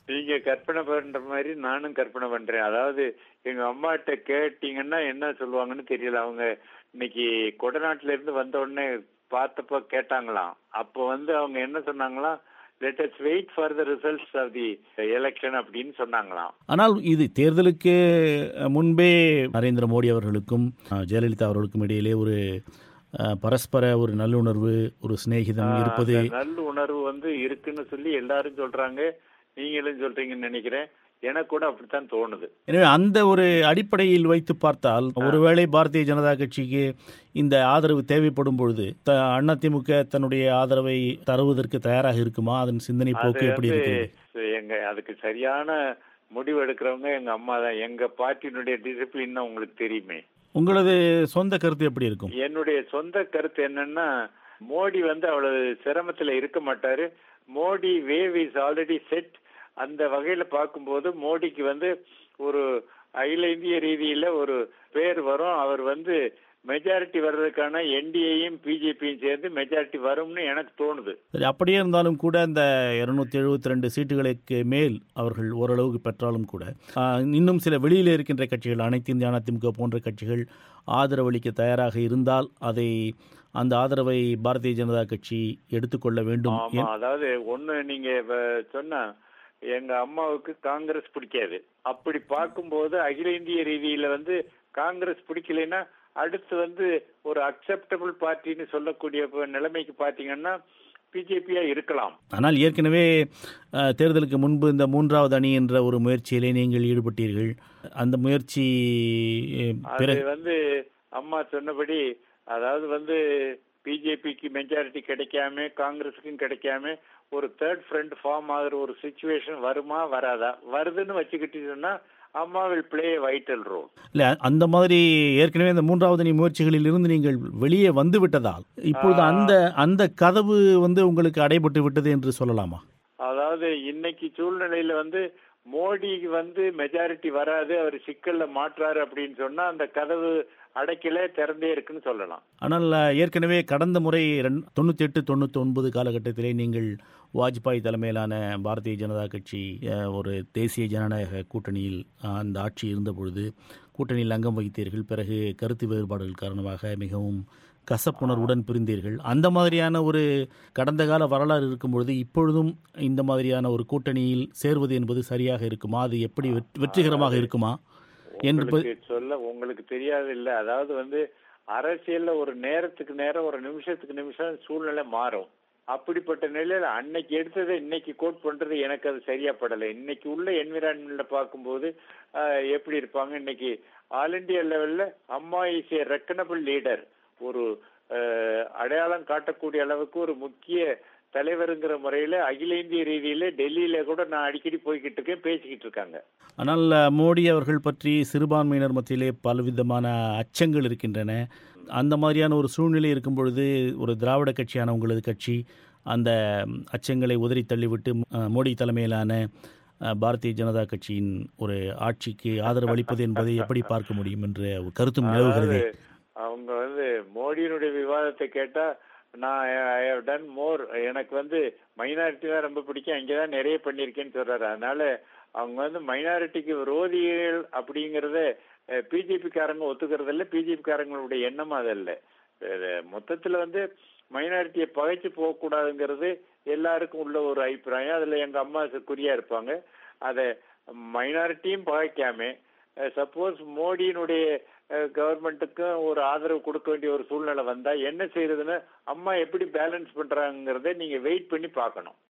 நீங்க கற்பனை பண்ற மாதிரி நானும் கற்பனை பண்றேன் அதாவது எங்க அம்மாட்ட கேட்டீங்கன்னா என்ன சொல்லுவாங்கன்னு தெரியல அவங்க இன்னைக்கு கொடநாட்டுல இருந்து வந்த உடனே பார்த்தப்ப கேட்டாங்களாம் அப்போ வந்து அவங்க என்ன சொன்னாங்களாம் let us wait for the results of the election அப்படின்னு சொன்னாங்களாம் ஆனால் இது தேர்தலுக்கு முன்பே நரேந்திர மோடி அவர்களுக்கும் அஹ், ஜெயலலிதா அவர்களுக்கும் இடையிலே ஒரு அஹ், பரஸ்பர ஒரு நல்லுணர்வு ஒரு சிநேகிதம் இருப்பது அந்த நல்ல உணர்வு வந்து இருக்குன்னு சொல்லி எல்லாரும் சொல்றாங்க நீங்களும் சொல்றீங்கன்னு நினைக்கிறேன் எனக்கு கூட அப்படித்தான் தோணுது எனவே அந்த ஒரு அடிப்படையில் வைத்து பார்த்தால் ஒருவேளை பாரதிய ஜனதா கட்சிக்கு இந்த ஆதரவு தேவைப்படும் பொழுது த அதிமுக தன்னுடைய ஆதரவை தருவதற்கு தயாராக இருக்குமா அதன் சிந்தனை போக்கு அது எப்படி வந்து இருக்கிறது எங்க அதுக்கு சரியான முடிவு எடுக்கிறவங்க எங்க அம்மா தான் எங்க பார்ட்டியினுடைய டிசிப்ளின் தான் உங்களுக்கு தெரியுமே உங்களது சொந்த கருத்து எப்படி இருக்கும் என்னுடைய சொந்த கருத்து என்னன்னா மோடி வந்து அவ்வளவு சிரமத்துல இருக்க மாட்டாரு Modi wave is already set அந்த வகையில பார்க்கும்போது மோடிக்கு வந்து ஒரு அகில இந்திய ரீதியில ஒரு பேர் வரும் அவர் வந்து மெஜாரிட்டி வர்றதுக்கான என்டிஏயும் பிஜேபியும் சேர்ந்து மெஜாரிட்டி வரும்னு எனக்கு தோணுது சரி அப்படியே இருந்தாலும் கூட இந்த இருநூத்தி எழுபத்தி ரெண்டு சீட்டுகளுக்கு மேல் அவர்கள் ஓரளவுக்கு பெற்றாலும் கூட ஆஹ், இன்னும் சில வெளியில் இருக்கின்ற கட்சிகள் அனைத்து இந்திய அதிமுக போன்ற கட்சிகள் ஆதரவளிக்க தயாராக இருந்தால் அதை அந்த ஆதரவை பாரதிய ஜனதா கட்சி எடுத்துக்கொள்ள வேண்டும் ஆமா அதாவது ஒண்ணு நீங்க இப்ப சொன்னா எங்க அம்மாவுக்கு காங்கிரஸ் பிடிக்காது அப்படி பார்க்கும்போது அகில இந்திய ரீதியில வந்து காங்கிரஸ் பிடிக்கலைன்னா அடுத்து வந்து ஒரு அக்செப்டபிள் பார்ட்டின்னு சொல்லக்கூடிய இப்ப நிலைமைக்கு பாத்தீங்கன்னா பிஜேபியா இருக்கலாம் ஆனால் ஏற்கனவே அஹ், தேர்தலுக்கு முன்பு இந்த மூன்றாவது அணி என்ற ஒரு முயற்சியிலே நீங்கள் ஈடுபட்டீர்கள் அந்த முயற்சி அஹ், அது பிறகு வந்து அம்மா சொன்னபடி அதாவது வந்து பிஜேபிக்கு மெஜாரிட்டி கிடைக்காம காங்கிரஸுக்கும் கிடைக்காம ஒரு தேர்ட் ஃப்ரண்ட் ஃபார்ம் ஆகுற ஒரு சுச்சுவேஷன் வருமா வராதா வருதுன்னு வச்சுக்கிட்டீங்கன்னா அம்மா வில் பிளே வைட்டல் ரோல் இல்லை அந்த மாதிரி ஏற்கனவே இந்த மூன்றாவது அணி முயற்சிகளில் இருந்து நீங்கள் வெளியே வந்து விட்டதால் இப்பொழுது அந்த அந்த கதவு வந்து உங்களுக்கு அடைபட்டு விட்டது என்று சொல்லலாமா அதாவது இன்னைக்கு சூழ்நிலையில வந்து மோடிக்கு வந்து மெஜாரிட்டி வராது அவர் சிக்கல்ல மாற்றாரு அப்படின்னு சொன்னா அந்த கதவு அடைக்கல திறந்தே இருக்குன்னு சொல்லலாம் ஆனால் அஹ், ஏற்கனவே கடந்த முறை ரெண் தொண்ணூற்றி எட்டு தொண்ணூற்றி ஒன்பது காலகட்டத்திலே நீங்கள் வாஜ்பாய் தலைமையிலான பாரதிய ஜனதா கட்சி அஹ், ஒரு தேசிய ஜனநாயக கூட்டணியில் அஹ், அந்த ஆட்சி இருந்த பொழுது கூட்டணியில் அங்கம் வகித்தீர்கள் பிறகு கருத்து வேறுபாடுகள் காரணமாக மிகவும் கசப்புணர்வுடன் பிரிந்தீர்கள் அந்த மாதிரியான ஒரு கடந்த கால வரலாறு இருக்கும் பொழுது இப்பொழுதும் இந்த மாதிரியான ஒரு கூட்டணியில் சேர்வது என்பது சரியாக இருக்குமா அது எப்படி வெற்றி- வெற்றிகரமாக இருக்குமா என்று ப- உங்களுக்கு சொல்ல உங்களுக்கு தெரியாது இல்ல அதாவது வந்து அரசியல்ல ஒரு நேரத்துக்கு நேரம் ஒரு நிமிஷத்துக்கு நிமிஷம் சூழ்நிலை மாறும் அப்படிப்பட்ட நிலையில அன்னைக்கு எடுத்ததை இன்னைக்கு கோட் பண்றது எனக்கு அது சரியா படல இன்னைக்கு உள்ள என்விரான்மெண்ட்ல பார்க்கும்போது ஆஹ், எப்படி இருப்பாங்க இன்னைக்கு ஆல் இண்டியா லெவல்ல அம்மா இஸ் ஏ ரெக்கனபிள் லீடர் ஒரு ஆஹ், அடையாளம் காட்டக்கூடிய அளவுக்கு ஒரு முக்கிய தலைவருங்கிற முறையில அகில இந்திய ரீதியில டெல்லியில கூட நான் அடிக்கடி போய்கிட்டு இருக்கேன் பேசிக்கிட்டு இருக்காங்க ஆனால் அஹ், மோடி அவர்கள் பற்றி சிறுபான்மையினர் மத்தியிலே பலவிதமான அச்சங்கள் இருக்கின்றன அந்த மாதிரியான ஒரு சூழ்நிலை இருக்கும் பொழுது ஒரு திராவிட கட்சியான உங்களது கட்சி அந்த ம், அச்சங்களை உதறி தள்ளிவிட்டு அஹ், மோடி தலைமையிலான அஹ், பாரதிய ஜனதா கட்சியின் ஒரு ஆட்சிக்கு ஆதரவு அளிப்பது என்பதை எப்படி பார்க்க முடியும் என்ற ஒரு கருத்தும் நிலவுகிறது அதாவது அவங்க வந்து மோடியினுடைய விவாதத்தை கேட்டா நான் ஐ ஹவ் டன் மோர் எனக்கு வந்து மைனாரிட்டி தான் ரொம்ப பிடிக்கும் அங்கே தான் நிறைய பண்ணியிருக்கேன்னு சொல்றாரு அதனால அவங்க வந்து மைனாரிட்டிக்கு விரோதிகள் அப்படிங்கறத பிஜேபி காரங்க ஒத்துக்கிறது இல்ல பிஜேபி காரங்களுடைய எண்ணம் அதல்ல அஹ் மொத்தத்துல வந்து மைனாரிட்டியை பகைச்சு போகக்கூடாதுங்கிறது எல்லாருக்கும் உள்ள ஒரு அபிப்பிராயம் அதுல எங்க அம்மா குறியா இருப்பாங்க அத மைனாரிட்டியும் பகைக்காம சப்போஸ் மோடியினுடைய கவர்மெண்ட்டுக்கும் ஒரு ஆதரவு கொடுக்க வேண்டிய ஒரு சூழ்நிலை வந்தா என்ன செய்யறதுன்னு அம்மா எப்படி பேலன்ஸ் பண்றாங்கிறத நீங்க வெயிட் பண்ணி பார்க்கணும்